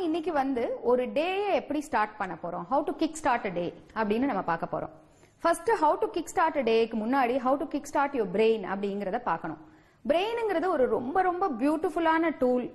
இன்னைக்கு வந்து ஒரு டேயை எப்படி ஸ்டார்ட் பண்ண போறோம் how to kick start day அப்படின்னு நம்ம பார்க்க போறோம் first how to kick start டேக்கு முன்னாடி how to kick start your brain அப்படிங்கறத பார்க்கணும் பிரெயினுங்கிறது ஒரு ரொம்ப ரொம்ப பியூட்டிஃபுல்லான டூல்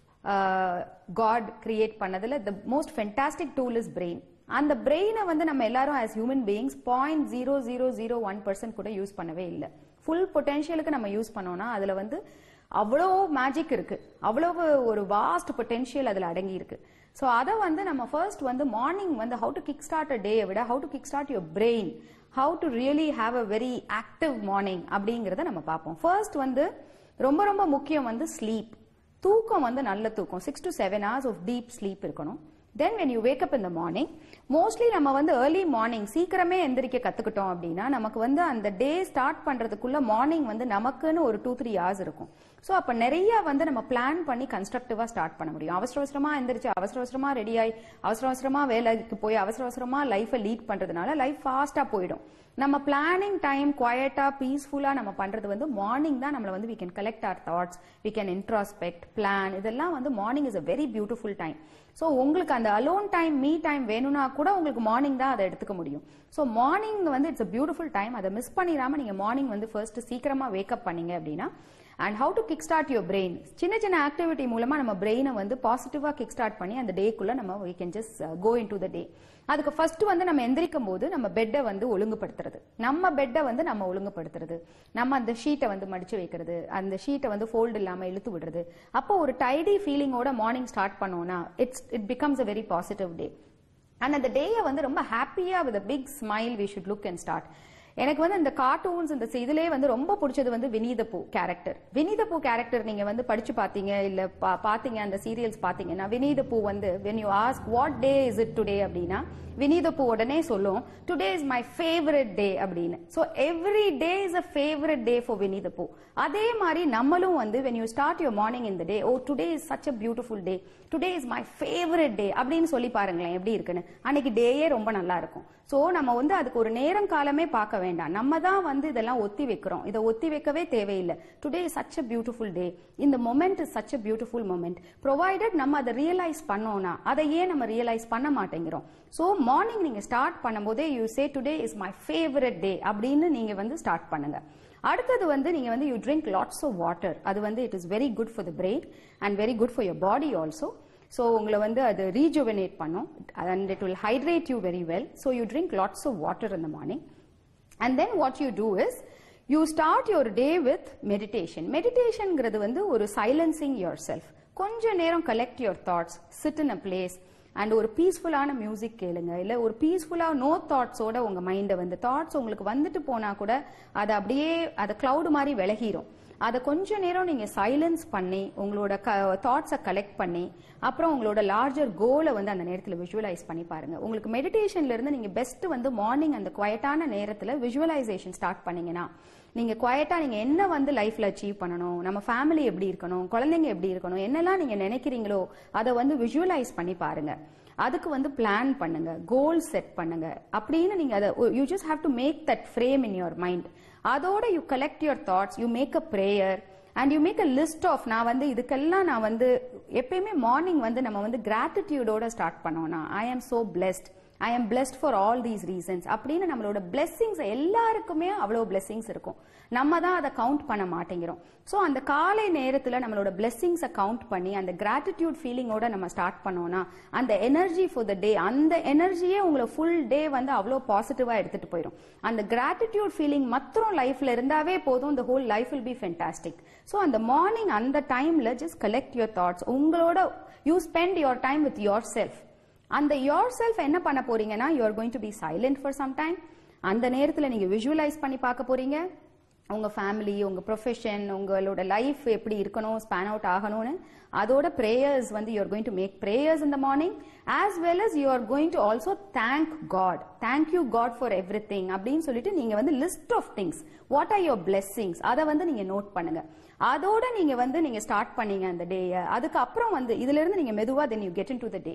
காட் கிரியேட் பண்ணதுல the most fantastic tool is brain அந்த பிரெயினை வந்து நம்ம எல்லாரும் as human beings point zero zero zero one percent கூட யூஸ் பண்ணவே இல்லை ஃபுல் பொட்டென்ஷியலுக்கு நம்ம யூஸ் பண்ணோம்னா அதுல வந்து அவ்வளோ மேஜிக் இருக்கு அவ்வளவு ஒரு வாஸ்ட் பொட்டென்ஷியல் அதுல அடங்கி இருக்கு ஸோ அதை வந்து நம்ம ஃபர்ஸ்ட் வந்து மார்னிங் வந்து how to kick start a day விட how to kick start your brain how to really have a very active morning அப்படிங்கறத நம்ம பார்ப்போம் ஃபர்ஸ்ட் வந்து ரொம்ப ரொம்ப முக்கியம் வந்து ஸ்லீப் தூக்கம் வந்து நல்ல தூக்கம் six to seven hours of deep sleep இருக்கணும் then when you wake up இந்த மார்னிங் மோஸ்ட்லி நம்ம வந்து ஏர்லி மார்னிங் சீக்கிரமே எந்திரிக்க கத்துக்கிட்டோம் அப்படின்னா நமக்கு வந்து அந்த டே ஸ்டார்ட் பண்றதுக்குள்ள மார்னிங் வந்து நமக்குன்னு ஒரு டூ த்ரீ ஹவர்ஸ் இருக்கும் ஸோ அப்போ நிறைய வந்து நம்ம பிளான் பண்ணி கன்ஸ்ட்ரக்டிவா ஸ்டார்ட் பண்ண முடியும் அவசர அவசரமா எந்திரிச்சு அவசர அவசரமா ரெடி ஆகி அவசர அவசரமா வேலைக்கு போய் அவசர அவசரமா லைஃபை லீட் பண்றதுனால லைஃப் ஃபாஸ்டா போயிடும் நம்ம பிளானிங் டைம் குவாய்டா பீஸ்ஃபுல்லா நம்ம பண்றது வந்து மார்னிங் தான் நம்மள வந்து we can collect our thoughts we can introspect plan இதெல்லாம் வந்து morning is a very beautiful time so உங்களுக்கு அந்த அலோன் டைம் மீ டைம் வேணும்னா கூட உங்களுக்கு மார்னிங் தான் அதை எடுத்துக்க முடியும் ஸோ மார்னிங் வந்து இட்ஸ் அ பியூட்டிஃபுல் டைம் அதை மிஸ் பண்ணிடாம நீங்க மார்னிங் வந்து ஃபர்ஸ்ட் சீக்கிரமா வேக்கப் பண்ணீங்க அப்படின்னா and how to kick start your brain சின்ன சின்ன ஆக்டிவிட்டி மூலமா நம்ம பிரெயினை வந்து பாசிட்டிவா கிக் ஸ்டார்ட் பண்ணி அந்த டேக்குள்ள நம்ம we can just go into the day அதுக்கு ஃபர்ஸ்ட் வந்து நம்ம எந்திரிக்கும் போது நம்ம பெட்டை வந்து ஒழுங்குபடுத்துறது நம்ம பெட்டை வந்து நம்ம ஒழுங்குபடுத்துறது நம்ம அந்த ஷீட்டை வந்து மடிச்சு வைக்கிறது அந்த ஷீட்டை வந்து ஃபோல்டு இல்லாம இழுத்து விடுறது அப்போ ஒரு டைடி ஃபீலிங்கோட மார்னிங் ஸ்டார்ட் பண்ணோம்னா it's it becomes a very positive day and அந்த டேயை வந்து ரொம்ப ஹாப்பியா with big smile we should look and start எனக்கு வந்து இந்த கார்ட்டூன்ஸ் இந்த இதுலயே வந்து ரொம்ப பிடிச்சது வந்து வினீத பூ கேரக்டர் வினீத பூ கேரக்டர் நீங்க வந்து படிச்சு பாத்தீங்க இல்ல பாத்தீங்க அந்த சீரியல்ஸ் பாத்தீங்கன்னா வினீத பூ வந்து when you ask what day is it today அப்படின்னா வினீத பூ உடனே சொல்லும் today is my favourite day அப்படின்னு so every day is a favourite day for Winnie the Pooh அதே மாதிரி நம்மளும் வந்து when you start your morning இந்த day oh today is such a beautiful day today is my favourite day அப்படின்னு சொல்லி பாருங்களேன் எப்படி இருக்குன்னு அன்னைக்கு டேயே ரொம்ப நல்லா இருக்கும் ஸோ நம்ம வந்து அதுக்கு ஒரு நேரம் காலமே பார்க்க வேண்டாம் நம்ம தான் வந்து இதெல்லாம் ஒத்தி வைக்கிறோம் இதை ஒத்தி வைக்கவே தேவையில்லை today is such a beautiful day இந்த moment is such a beautiful moment provided நம்ம அதை ரியலைஸ் பண்ணோம்னா அதை ஏன் நம்ம ரியலைஸ் பண்ண மாட்டேங்கிறோம் ஸோ மார்னிங் நீங்க ஸ்டார்ட் பண்ணும்போதே you say today is my favourite day அப்படின்னு நீங்க வந்து ஸ்டார்ட் பண்ணுங்க அடுத்தது வந்து நீங்க வந்து you drink lots of water அது வந்து it is very good for the brain and very good for your body also so உங்களை வந்து அது ரீஜுவனேட் பண்ணும் and it will hydrate you very well so you drink lots of water in the morning and then what you do is you start your day with meditation மெடிடேஷன்ங்கிறது வந்து ஒரு silencing yourself கொஞ்ச நேரம் collect your thoughts sit in a place and ஒரு பீஸ்ஃபுல்லான music கேளுங்க இல்ல ஒரு பீஸ்ஃபுல்லா நோ தாட்ஸோட உங்க மைண்டை வந்து தாட்ஸ் உங்களுக்கு வந்துட்டு போனா கூட அது அப்படியே அது கிளவுட் மாதிரி விலகிரும் அதை கொஞ்ச நேரம் நீங்க சைலன்ஸ் பண்ணி உங்களோட தாட்ஸை கலெக்ட் பண்ணி அப்புறம் உங்களோட லார்ஜர் கோலை வந்து அந்த நேரத்தில் விஷுவலைஸ் பண்ணி பாருங்க உங்களுக்கு மெடிடேஷன்ல இருந்து நீங்க பெஸ்ட் வந்து மார்னிங் அந்த குவைட்டான நேரத்தில் விஷுவலைசேஷன் ஸ்டார்ட் பண்ணீங்கன்னா நீங்க குவைட்டா நீங்க என்ன வந்து லைஃப்ல அச்சீவ் பண்ணணும் நம்ம ஃபேமிலி எப்படி இருக்கணும் குழந்தைங்க எப்படி இருக்கணும் என்னெல்லாம் நீங்க நினைக்கிறீங்களோ அதை வந்து விஷுவலைஸ் பண்ணி பாருங்க அதுக்கு வந்து பிளான் பண்ணுங்க கோல் செட் பண்ணுங்க அப்படின்னு நீங்க அதை you just have to make that frame in your mind அதோட you collect your thoughts you make a prayer and you make a list of நான் வந்து இதுக்கெல்லாம் நான் வந்து எப்பயுமே மார்னிங் வந்து நம்ம வந்து கிராட்டிடியூடோட ஸ்டார்ட் பண்ணோம்னா I am so blessed I am blessed for all these reasons அப்படின்னு நம்மளோட பிளெஸ்ஸிங்ஸ் எல்லாருக்குமே அவ்வளோ பிளெஸ்ஸிங்ஸ் இருக்கும் நம்ம தான் அதை கவுண்ட் பண்ண மாட்டேங்கிறோம் ஸோ அந்த காலை நேரத்தில் நம்மளோட பிளெஸ்ஸிங்ஸை கவுண்ட் பண்ணி அந்த கிராட்டிடியூட் ஃபீலிங்கோட நம்ம ஸ்டார்ட் பண்ணோம்னா அந்த எனர்ஜி ஃபார் த டே அந்த எனர்ஜியே உங்களை ஃபுல் டே வந்து அவ்வளோ பாசிட்டிவாக எடுத்துட்டு போயிடும் அந்த கிராட்டிடியூட் ஃபீலிங் மாத்திரம் லைஃப்ல இருந்தாவே போதும் இந்த whole life will be fantastic so அந்த மார்னிங் அந்த டைம்ல ஜஸ்ட் கலெக்ட் யுவர் தாட்ஸ் உங்களோட you spend your time with yourself அந்த யோர் செல்ஃப் என்ன பண்ண போறீங்கன்னா you are going to be silent for some time அந்த நேரத்தில் நீங்க விஷுவலைஸ் பண்ணி பார்க்க போறீங்க உங்க ஃபேமிலி உங்க ப்ரொஃபஷன் உங்களோட லைஃப் எப்படி இருக்கணும் ஸ்பேன் அவுட் ஆகணும்னு அதோட ப்ரேயர்ஸ் வந்து you are going to make prayers இந்த morning as well as you are going to also thank God thank you God for everything அப்படின்னு சொல்லிட்டு நீங்க வந்து list of things what are your blessings அதை வந்து நீங்க note பண்ணுங்க அதோட நீங்க வந்து நீங்க ஸ்டார்ட் பண்ணீங்க அந்த டே அதுக்கு அப்புறம் வந்து இதுல இருந்து நீங்க மெதுவா then you get into the day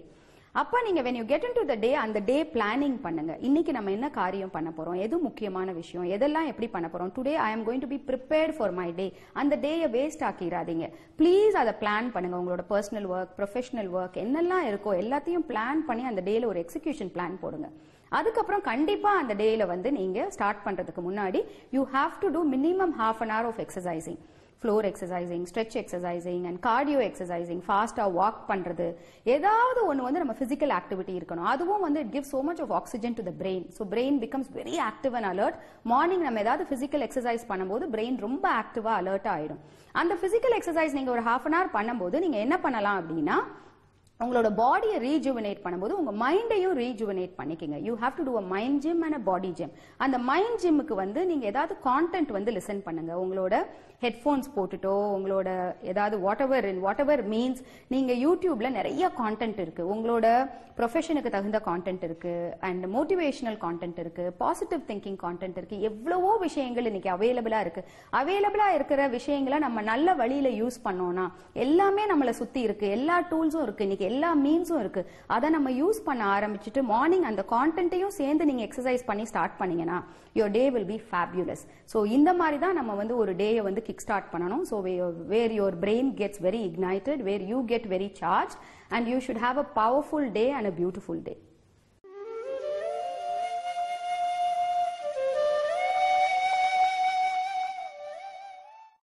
அப்ப நீங்க when you get into the day அந்த டே பிளானிங் பண்ணுங்க இன்னைக்கு நம்ம என்ன காரியம் பண்ண போறோம் எது முக்கியமான விஷயம் எதெல்லாம் எப்படி பண்ண போறோம் today I am going to be prepared for my day அந்த டேயை வேஸ்ட் ஆக்கிடாதீங்க ப்ளீஸ் அதை பிளான் பண்ணுங்க உங்களோட பர்சனல் ஒர்க் ப்ரொஃபஷனல் ஒர்க் என்னெல்லாம் இருக்கோ எல்லாத்தையும் பிளான் பண்ணி அந்த டேல ஒரு எக்ஸிகியூஷன் பிளான் போடுங்க அதுக்கப்புறம் கண்டிப்பா அந்த டேல வந்து நீங்க ஸ்டார்ட் பண்றதுக்கு முன்னாடி you have to do minimum half an hour of exercising floor exercising stretch exercising and cardio exercising ஃபாஸ்ட்டாக வாக் பண்ணுறது ஏதாவது ஒன்று வந்து நம்ம ஃபிசிக்கல் ஆக்டிவிட்டி இருக்கணும் அதுவும் வந்து it give so much of oxygen to the brain so brain becomes very active and alert morning நம்ம ஏதாவது ஃபிசிக்கல் எக்ஸசைஸ் பண்ணும்போது பிரெயின் ரொம்ப ஆக்டிவாக அலர்ட் ஆயிடும் அந்த ஃபிசிக்கல் எக்ஸசைஸ் நீங்கள் ஒரு ஹாஃப் அன் ஹவர் பண்ணும்போது நீங்கள் என்ன பண்ணலாம் அப்படின்னா உங்களோட பாடியை ரீஜுவனேட் பண்ணும்போது உங்க மைண்டையும் ரீஜுவனேட் பண்ணிக்கங்க you have to do a mind gym and a body gym அந்த மைண்ட் ஜிம்முக்கு வந்து நீங்க ஏதாவது கான்டென்ட் வந்து லிசன் பண்ணுங்க உங்களோட ஹெட்ஃபோன்ஸ் போட்டுட்டோ உங்களோட ஏதாவது whatever in whatever means நீங்க யூடியூப்ல நிறைய கான்டென்ட் இருக்கு உங்களோட ப்ரொஃபஷனுக்கு தகுந்த கான்டென்ட் இருக்கு அண்ட் மோட்டிவேஷனல் கான்டென்ட் இருக்கு பாசிட்டிவ் திங்கிங் கான்டென்ட் இருக்கு எவ்வளவோ விஷயங்கள் இன்னைக்கு அவைலபிளா இருக்கு அவைலபிளா இருக்கிற விஷயங்களை நம்ம நல்ல வழியில யூஸ் பண்ணோம்னா எல்லாமே நம்மளை சுத்தி இருக்கு எல்லா டூல்ஸும் இருக்கு இன்னைக்கு எல்லா மீன்ஸும் இருக்கு அதை நம்ம யூஸ் பண்ண ஆரம்பிச்சுட்டு மார்னிங் அந்த கான்டென்ட்டையும் சேர்ந்து நீங்க எக்ஸசைஸ் பண்ணி ஸ்டார்ட் பண்ணீங்கன்னா your day will be fabulous so இந்த மாதிரி தான் நம்ம வந்து ஒரு டேயை வந்து கிக் ஸ்டார்ட் பண்ணணும் so where your brain gets very ignited where you get very charge and you should have a powerful day and a beautiful day